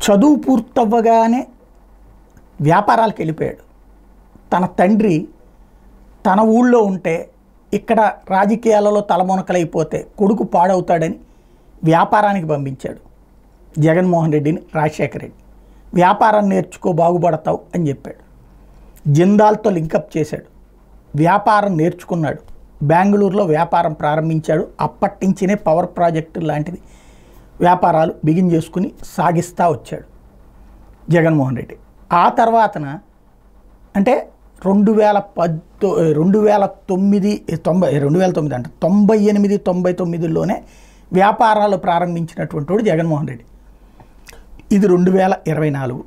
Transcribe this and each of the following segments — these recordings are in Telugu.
చదువు పూర్తవ్వగానే వ్యాపారాలకు వెళ్ళిపోయాడు తన తండ్రి తన ఊళ్ళో ఉంటే ఇక్కడ రాజకీయాలలో తలమునకలైపోతే కొడుకు పాడవుతాడని వ్యాపారానికి పంపించాడు జగన్మోహన్ రెడ్డిని రాజశేఖర రెడ్డి వ్యాపారం నేర్చుకో బాగుపడతావు అని చెప్పాడు జిందాల్తో లింకప్ చేశాడు వ్యాపారం నేర్చుకున్నాడు బెంగళూరులో వ్యాపారం ప్రారంభించాడు అప్పటి నుంచినే పవర్ ప్రాజెక్టు లాంటిది వ్యాపారాలు బిగిన్ చేసుకుని సాగిస్తూ వచ్చాడు జగన్మోహన్ రెడ్డి ఆ తర్వాతన అంటే రెండు వేల పద్దో రెండు వేల తొమ్మిది తొంభై రెండు వేల తొమ్మిది అంటే తొంభై ఎనిమిది తొంభై తొమ్మిదిలోనే వ్యాపారాలు ప్రారంభించినటువంటి వాడు జగన్మోహన్ రెడ్డి ఇది రెండు వేల ఇరవై నాలుగు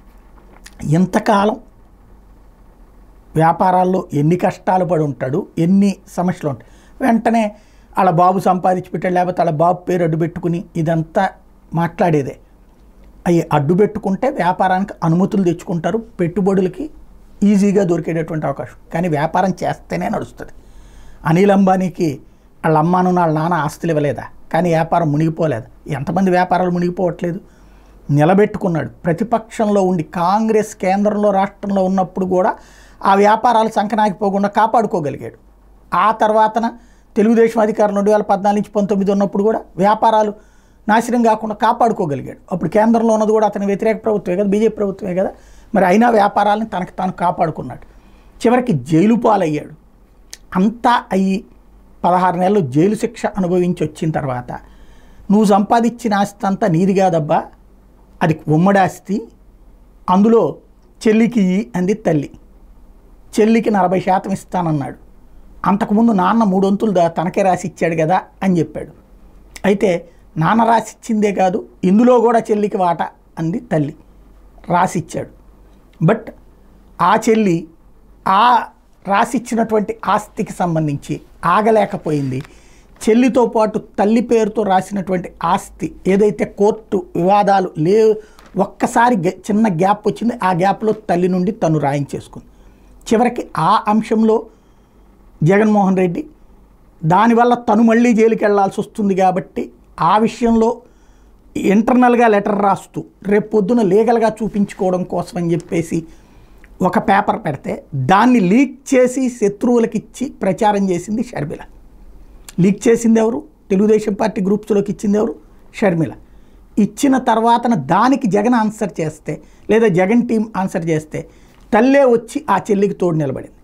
ఇంతకాలం వ్యాపారాల్లో ఎన్ని కష్టాలు పడి ఉంటాడు ఎన్ని సమస్యలు ఉంటాయి వెంటనే వాళ్ళ బాబు సంపాదించి పెట్టాడు లేకపోతే వాళ్ళ బాబు పేరు అడ్డు పెట్టుకుని ఇదంతా మాట్లాడేదే అవి అడ్డు పెట్టుకుంటే వ్యాపారానికి అనుమతులు తెచ్చుకుంటారు పెట్టుబడులకి ఈజీగా దొరికేటటువంటి అవకాశం కానీ వ్యాపారం చేస్తేనే నడుస్తుంది అనిల్ అంబానీకి వాళ్ళ అమ్మాను వాళ్ళ నాన్న ఆస్తులు ఇవ్వలేదా కానీ వ్యాపారం మునిగిపోలేదు ఎంతమంది వ్యాపారాలు మునిగిపోవట్లేదు నిలబెట్టుకున్నాడు ప్రతిపక్షంలో ఉండి కాంగ్రెస్ కేంద్రంలో రాష్ట్రంలో ఉన్నప్పుడు కూడా ఆ వ్యాపారాలు సంకనాకిపోకుండా కాపాడుకోగలిగాడు ఆ తర్వాతన తెలుగుదేశం అధికారం రెండు వేల పద్నాలుగు నుంచి పంతొమ్మిది ఉన్నప్పుడు కూడా వ్యాపారాలు నాశనం కాకుండా కాపాడుకోగలిగాడు అప్పుడు కేంద్రంలో ఉన్నది కూడా అతని వ్యతిరేక ప్రభుత్వమే కదా బీజేపీ ప్రభుత్వమే కదా మరి అయినా వ్యాపారాలను తనకు తాను కాపాడుకున్నాడు చివరికి జైలు పాలయ్యాడు అంతా అయ్యి పదహారు నెలలు జైలు శిక్ష అనుభవించి వచ్చిన తర్వాత నువ్వు సంపాదించిన ఆస్తి అంతా నీది కాదబ్బా అది ఉమ్మడి ఆస్తి అందులో చెల్లికి ఇయ్యి అంది తల్లి చెల్లికి నలభై శాతం ఇస్తానన్నాడు అంతకుముందు నాన్న మూడొంతులు దా తనకే రాసి ఇచ్చాడు కదా అని చెప్పాడు అయితే నాన్న రాసిచ్చిందే కాదు ఇందులో కూడా చెల్లికి వాటా అంది తల్లి రాసిచ్చాడు బట్ ఆ చెల్లి ఆ రాసిచ్చినటువంటి ఆస్తికి సంబంధించి ఆగలేకపోయింది చెల్లితో పాటు తల్లి పేరుతో రాసినటువంటి ఆస్తి ఏదైతే కోర్టు వివాదాలు లే ఒక్కసారి గ- చిన్న గ్యాప్ వచ్చింది ఆ గ్యాప్లో తల్లి నుండి తను రాయించేసుకుంది చివరికి ఆ అంశంలో జగన్మోహన్ రెడ్డి దానివల్ల తను మళ్ళీ జైలుకి వెళ్లాల్సి వస్తుంది కాబట్టి ఆ విషయంలో ఇంటర్నల్గా లెటర్ రాస్తూ రేపు పొద్దున లీగల్గా చూపించుకోవడం కోసం అని చెప్పేసి ఒక పేపర్ పెడితే దాన్ని లీక్ చేసి శత్రువులకు ఇచ్చి ప్రచారం చేసింది షర్మిల లీక్ చేసింది ఎవరు తెలుగుదేశం పార్టీ గ్రూప్స్లోకి ఇచ్చింది ఎవరు షర్మిల ఇచ్చిన తర్వాతన దానికి జగన్ ఆన్సర్ చేస్తే లేదా జగన్ టీం ఆన్సర్ చేస్తే తల్లే వచ్చి ఆ చెల్లికి తోడు నిలబడింది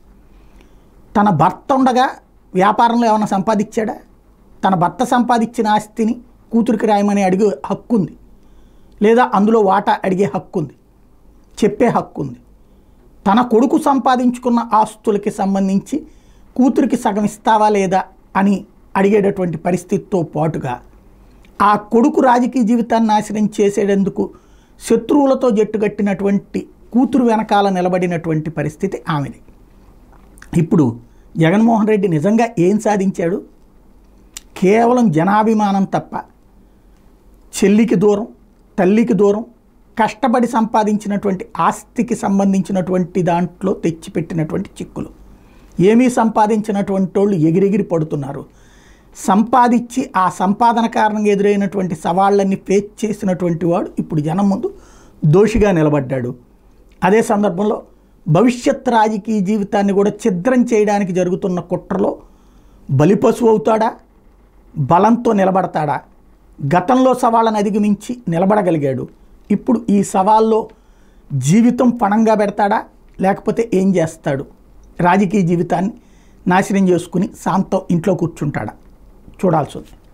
తన భర్త ఉండగా వ్యాపారంలో ఏమైనా సంపాదించాడా తన భర్త సంపాదించిన ఆస్తిని కూతురికి రాయమని అడిగే హక్కు ఉంది లేదా అందులో వాటా అడిగే హక్కు ఉంది చెప్పే హక్కు ఉంది తన కొడుకు సంపాదించుకున్న ఆస్తులకి సంబంధించి కూతురికి సగం ఇస్తావా లేదా అని అడిగేటటువంటి పరిస్థితితో పాటుగా ఆ కొడుకు రాజకీయ జీవితాన్ని నాశనం చేసేటందుకు శత్రువులతో జట్టుగట్టినటువంటి కూతురు వెనకాల నిలబడినటువంటి పరిస్థితి ఆమెది ఇప్పుడు జగన్మోహన్ రెడ్డి నిజంగా ఏం సాధించాడు కేవలం జనాభిమానం తప్ప చెల్లికి దూరం తల్లికి దూరం కష్టపడి సంపాదించినటువంటి ఆస్తికి సంబంధించినటువంటి దాంట్లో తెచ్చిపెట్టినటువంటి చిక్కులు ఏమీ సంపాదించినటువంటి వాళ్ళు ఎగిరెగిరి పడుతున్నారు సంపాదించి ఆ సంపాదన కారణంగా ఎదురైనటువంటి సవాళ్ళన్ని ఫేస్ చేసినటువంటి వాడు ఇప్పుడు జనం ముందు దోషిగా నిలబడ్డాడు అదే సందర్భంలో భవిష్యత్ రాజకీయ జీవితాన్ని కూడా ఛిద్రం చేయడానికి జరుగుతున్న కుట్రలో బలిపశువు అవుతాడా బలంతో నిలబడతాడా గతంలో సవాళ్ళను అధిగమించి నిలబడగలిగాడు ఇప్పుడు ఈ సవాల్లో జీవితం పణంగా పెడతాడా లేకపోతే ఏం చేస్తాడు రాజకీయ జీవితాన్ని నాశనం చేసుకుని శాంతం ఇంట్లో కూర్చుంటాడా చూడాల్సి ఉంది